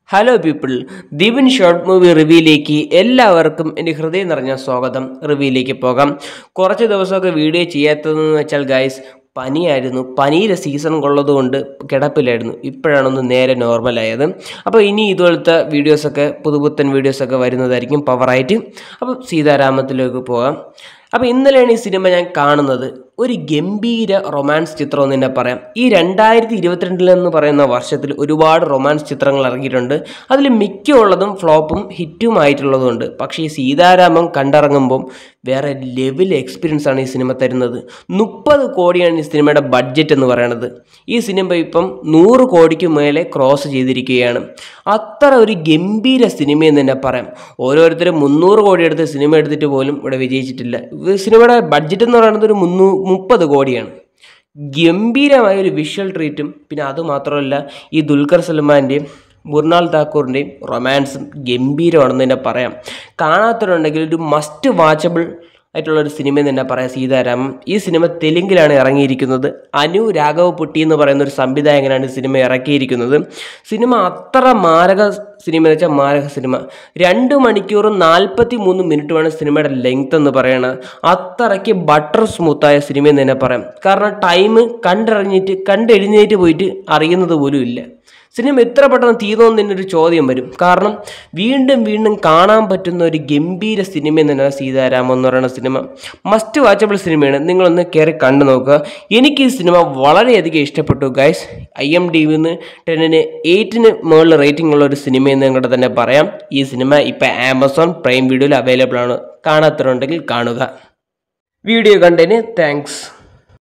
hello people Deepan short movie റിവ്യൂയിലേക്ക് എല്ലാവർക്കും എൻ്റെ ഹൃദയം നിറഞ്ഞ സ്വാഗതം റിവ്യൂയിലേക്ക് പോകാം കുറച്ച് ദിവസമൊക്കെ വീഡിയോ ചെയ്യാത്തതെന്ന് വെച്ചാൽ ഗൈസ് പനിയായിരുന്നു പനിയുടെ സീസൺ ഉള്ളതുകൊണ്ട് കിടപ്പിലായിരുന്നു ഇപ്പോഴാണൊന്ന് നേരെ നോർമലായത് അപ്പോൾ ഇനി ഇതുപോലത്തെ വീഡിയോസൊക്കെ പുതുപുത്തൻ വീഡിയോസൊക്കെ വരുന്നതായിരിക്കും പവറായിട്ട് അപ്പോൾ സീതാരാമത്തിലേക്ക് പോകാം അപ്പോൾ ഇന്നലെയാണ് ഈ സിനിമ ഞാൻ കാണുന്നത് ഒരു ഗംഭീര റൊമാൻസ് ചിത്രം എന്ന് തന്നെ പറയാം ഈ രണ്ടായിരത്തി ഇരുപത്തിരണ്ടിലെന്ന് പറയുന്ന വർഷത്തിൽ ഒരുപാട് റൊമാൻസ് ചിത്രങ്ങൾ ഇറങ്ങിയിട്ടുണ്ട് അതിൽ മിക്കുള്ളതും ഫ്ലോപ്പും ഹിറ്റുമായിട്ടുള്ളതുണ്ട് പക്ഷേ ഈ സീതാരാമം കണ്ടിറങ്ങുമ്പം വേറെ ലെവൽ എക്സ്പീരിയൻസ് ആണ് ഈ സിനിമ തരുന്നത് മുപ്പത് കോടിയാണ് ഈ സിനിമയുടെ ബഡ്ജറ്റ് എന്ന് പറയുന്നത് ഈ സിനിമ ഇപ്പം നൂറ് കോടിക്ക് മേലെ ക്രോസ് ചെയ്തിരിക്കുകയാണ് അത്ര ഒരു ഗംഭീര സിനിമയെന്ന് തന്നെ പറയാം ഓരോരുത്തരും മുന്നൂറ് കോടി എടുത്ത് സിനിമ എടുത്തിട്ട് പോലും ഇവിടെ വിജയിച്ചിട്ടില്ല ഇത് സിനിമയുടെ ബഡ്ജറ്റ് എന്ന് പറയുന്നത് ഒരു മുന്നൂ മുപ്പത് കോടിയാണ് ഗംഭീരമായ ഒരു വിഷ്വൽ ട്രീറ്റും പിന്നെ അതുമാത്രമല്ല ഈ ദുൽഖർ സൽമാൻ്റെയും മുർണാൽ താക്കൂറിൻ്റെയും റൊമാൻസും ഗംഭീരമാണെന്ന് തന്നെ പറയാം കാണാത്തവരുണ്ടെങ്കിൽ ഒരു മസ്റ്റ് വാച്ചബിൾ ആയിട്ടുള്ള ഒരു സിനിമ എന്ന് തന്നെ പറയാം സീതാരാമം ഈ സിനിമ തെലുങ്കിലാണ് ഇറങ്ങിയിരിക്കുന്നത് അനു രാഘവ പുട്ടി എന്ന് പറയുന്ന ഒരു സംവിധായകനാണ് ഈ സിനിമ ഇറക്കിയിരിക്കുന്നത് സിനിമ അത്ര മാരക സിനിമ എന്ന് വെച്ചാൽ മാരക സിനിമ രണ്ട് മണിക്കൂറും നാൽപ്പത്തി മൂന്ന് മിനിറ്റുമാണ് സിനിമയുടെ ലെങ്ത് എന്ന് പറയുന്നത് അത്രയ്ക്ക് ബട്ടർ സ്മൂത്തായ സിനിമ എന്ന് തന്നെ പറയാം കാരണം ടൈം കണ്ടിറങ്ങിയിട്ട് കണ്ടെഴുന്നേറ്റ് പോയിട്ട് അറിയുന്നത് പോലും ഇല്ല സിനിമ എത്ര പെട്ടെന്ന് തീർന്നോന്ന് തന്നെ ഒരു ചോദ്യം വരും കാരണം വീണ്ടും വീണ്ടും കാണാൻ പറ്റുന്ന ഒരു ഗംഭീര സിനിമ തന്നെയാണ് സീതാരാമം എന്ന് പറയുന്ന സിനിമ മസ്റ്റ് വാച്ചബിൾ സിനിമയാണ് നിങ്ങളൊന്ന് കയറി കണ്ടു നോക്കുക എനിക്ക് ഈ സിനിമ വളരെയധികം ഇഷ്ടപ്പെട്ടു ഗൈസ് ഐ എം ഡി വിന്ന് ടെന്നിന് എയ്റ്റിന് മുകളിൽ റേറ്റിംഗ് ഉള്ള ഒരു സിനിമ എന്ന് കൂടെ തന്നെ പറയാം ഈ സിനിമ ഇപ്പം ആമസോൺ പ്രൈം വീഡിയോയിൽ അവൈലബിൾ ആണ് കാണാത്തവരുണ്ടെങ്കിൽ കാണുക വീഡിയോ കണ്ടതിന് താങ്ക്സ്